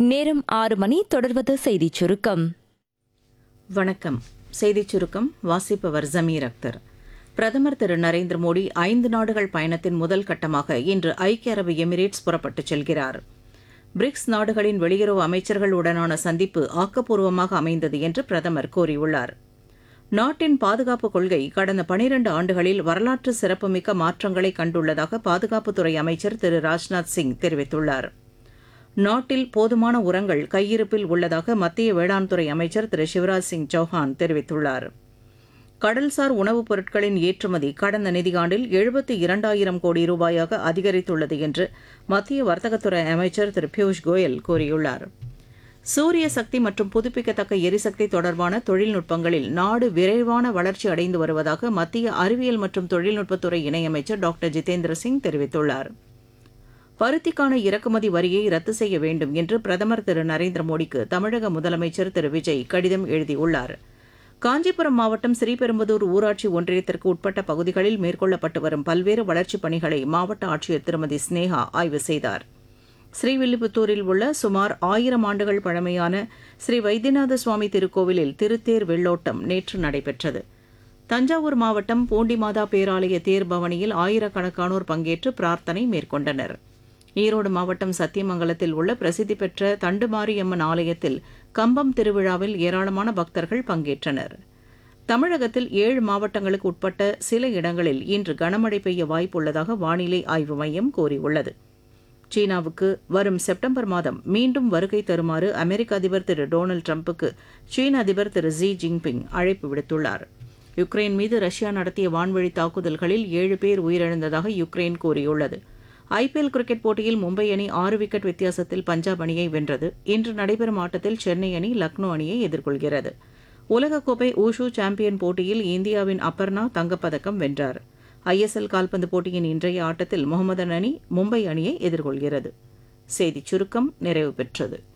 நேரம் ஆறு மணி தொடர்வது செய்திச் சுருக்கம் வணக்கம் செய்திச் சுருக்கம் வாசிப்பவர் ஜமீர் அக்தர் பிரதமர் திரு நரேந்திர மோடி ஐந்து நாடுகள் பயணத்தின் முதல் கட்டமாக இன்று ஐக்கிய அரபு எமிரேட்ஸ் புறப்பட்டுச் செல்கிறார் பிரிக்ஸ் நாடுகளின் வெளியுறவு அமைச்சர்களுடனான சந்திப்பு ஆக்கப்பூர்வமாக அமைந்தது என்று பிரதமர் கூறியுள்ளார் நாட்டின் பாதுகாப்பு கொள்கை கடந்த பனிரண்டு ஆண்டுகளில் வரலாற்று சிறப்புமிக்க மாற்றங்களை கண்டுள்ளதாக பாதுகாப்புத்துறை அமைச்சர் திரு ராஜ்நாத் சிங் தெரிவித்துள்ளார் நாட்டில் போதுமான உரங்கள் கையிருப்பில் உள்ளதாக மத்திய வேளாண் துறை அமைச்சர் திரு சிவராஜ் சிங் சௌஹான் தெரிவித்துள்ளார் கடல்சார் உணவுப் பொருட்களின் ஏற்றுமதி கடந்த நிதியாண்டில் எழுபத்தி இரண்டாயிரம் கோடி ரூபாயாக அதிகரித்துள்ளது என்று மத்திய வர்த்தகத்துறை அமைச்சர் திரு பியூஷ் கோயல் கூறியுள்ளார் சூரிய சக்தி மற்றும் புதுப்பிக்கத்தக்க எரிசக்தி தொடர்பான தொழில்நுட்பங்களில் நாடு விரைவான வளர்ச்சி அடைந்து வருவதாக மத்திய அறிவியல் மற்றும் தொழில்நுட்பத்துறை இணையமைச்சர் டாக்டர் ஜிதேந்திர சிங் தெரிவித்துள்ளார் பருத்திக்கான இறக்குமதி வரியை ரத்து செய்ய வேண்டும் என்று பிரதமர் திரு நரேந்திர மோடிக்கு தமிழக முதலமைச்சர் திரு விஜய் கடிதம் எழுதியுள்ளார் காஞ்சிபுரம் மாவட்டம் ஸ்ரீபெரும்புதூர் ஊராட்சி ஒன்றியத்திற்கு உட்பட்ட பகுதிகளில் மேற்கொள்ளப்பட்டு வரும் பல்வேறு வளர்ச்சிப் பணிகளை மாவட்ட ஆட்சியர் திருமதி ஸ்னேகா ஆய்வு செய்தார் ஸ்ரீவில்லிபுத்தூரில் உள்ள சுமார் ஆயிரம் ஆண்டுகள் பழமையான ஸ்ரீ வைத்தியநாத சுவாமி திருக்கோவிலில் திருத்தேர் வெள்ளோட்டம் நேற்று நடைபெற்றது தஞ்சாவூர் மாவட்டம் பூண்டிமாதா பேராலய தேர் பவனியில் ஆயிரக்கணக்கானோர் பங்கேற்று பிரார்த்தனை மேற்கொண்டனர் ஈரோடு மாவட்டம் சத்தியமங்கலத்தில் உள்ள பிரசித்தி பெற்ற தண்டுமாரியம்மன் ஆலயத்தில் கம்பம் திருவிழாவில் ஏராளமான பக்தர்கள் பங்கேற்றனர் தமிழகத்தில் ஏழு மாவட்டங்களுக்கு உட்பட்ட சில இடங்களில் இன்று கனமழை பெய்ய வாய்ப்புள்ளதாக வானிலை ஆய்வு மையம் கூறியுள்ளது சீனாவுக்கு வரும் செப்டம்பர் மாதம் மீண்டும் வருகை தருமாறு அமெரிக்க அதிபர் திரு டொனால்டு டிரம்புக்கு சீன அதிபர் திரு ஜி ஜின்பிங் அழைப்பு விடுத்துள்ளார் யுக்ரைன் மீது ரஷ்யா நடத்திய வான்வழி தாக்குதல்களில் ஏழு பேர் உயிரிழந்ததாக யுக்ரைன் கூறியுள்ளது ஐபிஎல் கிரிக்கெட் போட்டியில் மும்பை அணி ஆறு விக்கெட் வித்தியாசத்தில் பஞ்சாப் அணியை வென்றது இன்று நடைபெறும் ஆட்டத்தில் சென்னை அணி லக்னோ அணியை எதிர்கொள்கிறது உலகக்கோப்பை ஊஷு சாம்பியன் போட்டியில் இந்தியாவின் அப்பர்ணா தங்கப்பதக்கம் வென்றார் ஐஎஸ்எல் கால்பந்து போட்டியின் இன்றைய ஆட்டத்தில் முகமதன் அணி மும்பை அணியை எதிர்கொள்கிறது செய்திச் சுருக்கம் நிறைவு பெற்றது